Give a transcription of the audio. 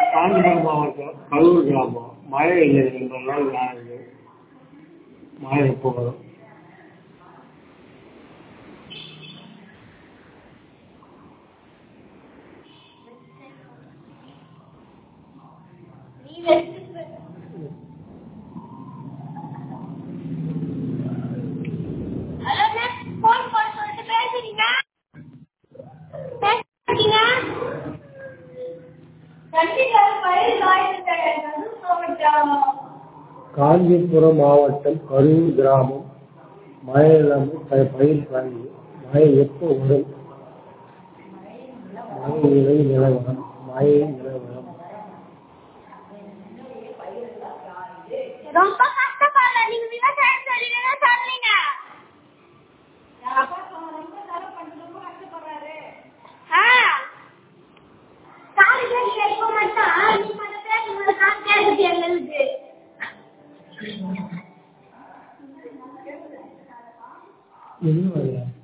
காஞ்சிபுரம் மாவட்டம் கரூர் கிராமம் மழை இல்லை ரெண்டு நாள் ஆகுது மழை எப்போ வரும் ஹலோ மிஸ் ஃபோன் பண்ண சொல்லிட்டு பேசுறீங்க பேசுறீங்க கண்டிப்பா பயிர் காய்ச்சல் மாவட்டம் காஞ்சிபுரம் மாவட்டம் கரூர் கிராமம் மழை இல்லாமல் ப- பயிர் காய்வு மழை எப்போ வரும் மழை நிலை நிலவரம் மழை நிலவரம் ரொம்ப கஷ்டப்படல நீங்க விவசாயம் சொல்லுங்க சொல்லுங்க ஆ. காது கேட்டு கேட்க மாட்டான். நீ மட்டும் பேசும்போது காது கேட்குது எங்களுக்கு. என்ன வரல